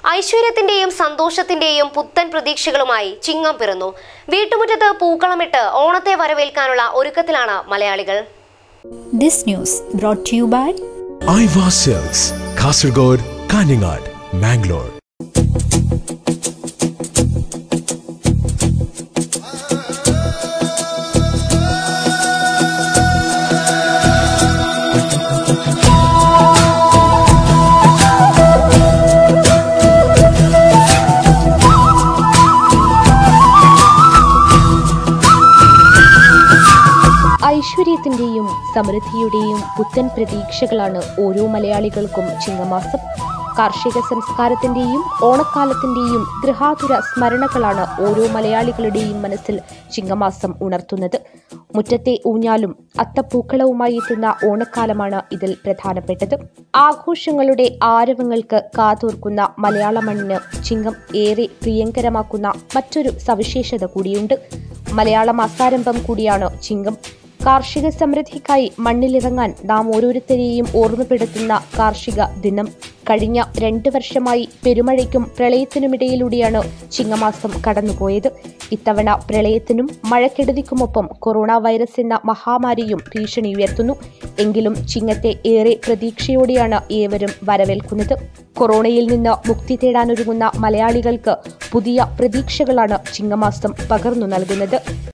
ഐശ്വര്യത്തിന്റെയും സന്തോഷത്തിന്റെയും പുത്തൻ പ്രതീക്ഷകളുമായി ചിങ്ങം പിറന്നു വീട്ടുമുറ്റത്ത് പൂക്കളമിട്ട് ഓണത്തെ വരവേൽക്കാനുള്ള ഒരുക്കത്തിലാണ് മലയാളികൾ This news brought to you by Aiwa sales Kasaragod Kanhangad Mangalore ഐശ്വര്യത്തിന്റെയും സമൃദ്ധിയുടെയും പുത്തൻ പ്രതീക്ഷകളാണ് ഓരോ മലയാളികൾക്കും ചിങ്ങമാസം കാർഷിക സംസ്കാരത്തിന്റെയും ഓണക്കാലത്തിന്റെയും ഗൃഹാതുര സ്മരണകളാണ് ഓരോ മലയാളികളുടെയും മനസ്സിൽ ചിങ്ങമാസം ഉണർത്തുന്നത് മുറ്റത്തെ ഊഞ്ഞാലും അത്തപ്പൂക്കളവുമായി എത്തുന്ന ഓണക്കാലമാണ് ഇതിൽ പ്രധാനപ്പെട്ടത് ആഘോഷങ്ങളുടെ ആരവങ്ങൾക്ക് കാതോർക്കുന്ന മലയാള മണ്ണിന് ചിങ്ങം ഏറെ പ്രിയങ്കരമാക്കുന്ന മറ്റൊരു സവിശേഷത കൂടിയുണ്ട് മലയാള മാസാരംഭം കൂടിയാണ് ചിങ്ങം കാർഷിക സമൃദ്ധിക്കായി മണ്ണിലിറങ്ങാൻ നാം ഓരോരുത്തരെയും ഓർമ്മപ്പെടുത്തുന്ന കാർഷിക ദിനം കഴിഞ്ഞ രണ്ട് വർഷമായി പെരുമഴയ്ക്കും പ്രളയത്തിനുമിടയിലൂടെയാണ് ചിങ്ങമാസം കടന്നുപോയത് ഇത്തവണ പ്രളയത്തിനും മഴക്കെടുതിക്കുമൊപ്പം കൊറോണ വൈറസ് എന്ന മഹാമാരിയും ഭീഷണി ഉയർത്തുന്നു എങ്കിലും ചിങ്ങത്തെ ഏറെ പ്രതീക്ഷയോടെയാണ് ഏവരും വരവേൽക്കുന്നത് കൊറോണയിൽ നിന്ന് മുക്തി തേടാനൊരുങ്ങുന്ന മലയാളികൾക്ക് പുതിയ പ്രതീക്ഷകളാണ് ചിങ്ങമാസം പകർന്നു നൽകുന്നത്